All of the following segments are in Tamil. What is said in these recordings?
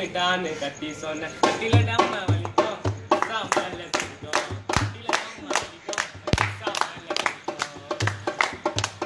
தானு கத்தி சொன்ன கட்டில நம்ம வலிக்கும் சாம்பல்ல சிரிக்கும் கட்டில நம்ம வலிக்கும் சாம்பல்ல சிரிக்கும்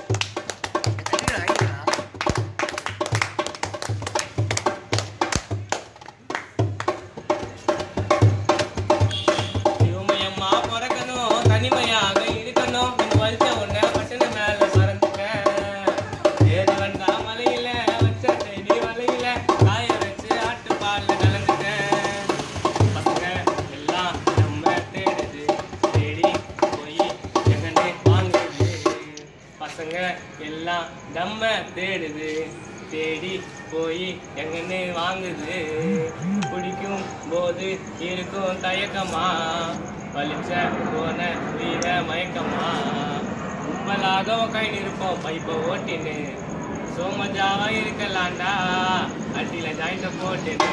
சிவமயம்மா பிறக்கணும் தனிமையாக இருக்கணும் நம்ம வலிச்ச உடனே பட்டன மேல மறந்துட்டேன் ஏறி வந்தா மலையில வச்ச செடி வலையில காய வச்சு ஆட்டு பால்ல கலந்துட்டேன் பசங்க எல்லாம் நம்ம தேடுது தேடி போய் எங்கன்னு வாங்குது பசங்க எல்லாம் நம்ம தேடுது தேடி போய் எங்கன்னு வாங்குது குடிக்கும் போது இருக்கும் தயக்கமா வலிச்ச போன வீர மயக்கமா கும்பலாக கை நிற்போம் பைப்பை ஓட்டின்னு சோமஜாவா இருக்கலாம்டா அட்டில ஜாயிண்ட போட்டுன்னு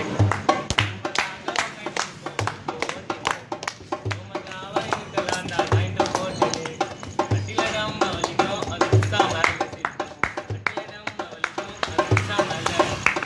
சோமஜாவா இருக்கலாம்டா ஜாயிண்ட போட்டுன்னு அட்டில நம்ம வலிக்கும் அது குத்தா மேல சிரிக்கும் அட்டில நம்ம வலிக்கும் அது குத்தா மேல சிரிக்கும்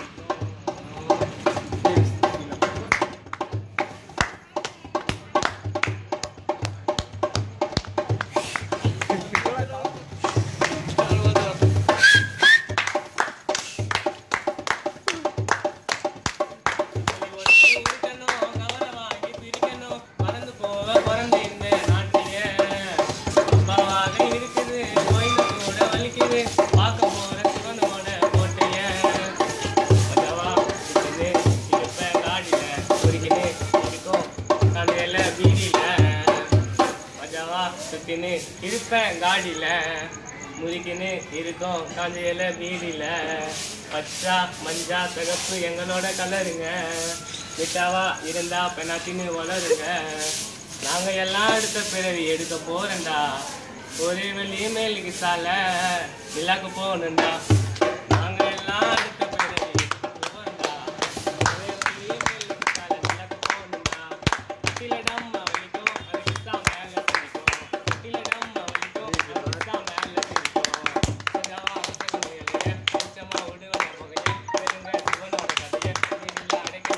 இருக்கணும், கவனமாகி பிரிக்கணும், மறந்து போக பிறந்த இந்த நாட்டிய. அப்பாவாக இருக்குது, ஓய்ந்து கூட வலிக்குது, பார்க்க போற சிவனோட கோட்டைய. மஜாவா இருக்குது, இருப்பேன் காடில, குறுக்கின்னு இருக்கும், கதையில பீடியில. மஜாவா சுத்தின்னு இருப்பேன் காடியில முறிக்கின்னு இருக்கும் காஞ்சையில பீடியில பச்சா மஞ்சா சிகப்பு எங்களோட கலருங்க விட்டாவா இருந்தா பெண்ணாத்தின்னு வளருங்க நாங்க எல்லாம் எடுத்த பிறவி எடுக்க போறேன்டா ஒரே வெள்ளி மேலுக்கு சால நிலாக்கு போகணும்டா நாங்க எல்லாம் எடுத்த பிறவி எடுக்க போறேன்டா ஒரே வெள்ளி மேலுக்கு சால நிலாக்கு போகணும்டா கட்டில நம்ம வலிக்கும் அதுக்கு தான் மேல பிடிக்கும் கட்டில நம்ம வலிக்கும் அதுக்கு தான் மேல பிடிக்கும் கொஞ்சமா அவசரமையிலே கொஞ்சமா விடுவன புகையே பெருங்க சிவனோட கதையை இதில் அடைக்க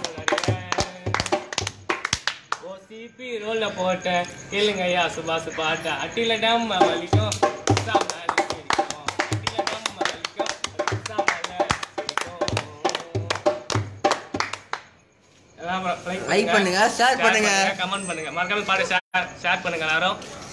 ஓசிபி ரோல்ல போட்ட கேளுங்க ஐயா சுபாசு பாட்ட அட்டில டம் வலிக்கும் தான் மேல பிடிக்கும் அட்டில டம் வலிக்கும் அதுக்கு தான் மேல பிடிக்கும் Like பண்ணுங்க, share பண்ணுங்க. கமெண்ட் பண்ணுங்க மறக்காம பாட ஷேர் ஷேர் பண்ணுங்க எல்லாரும்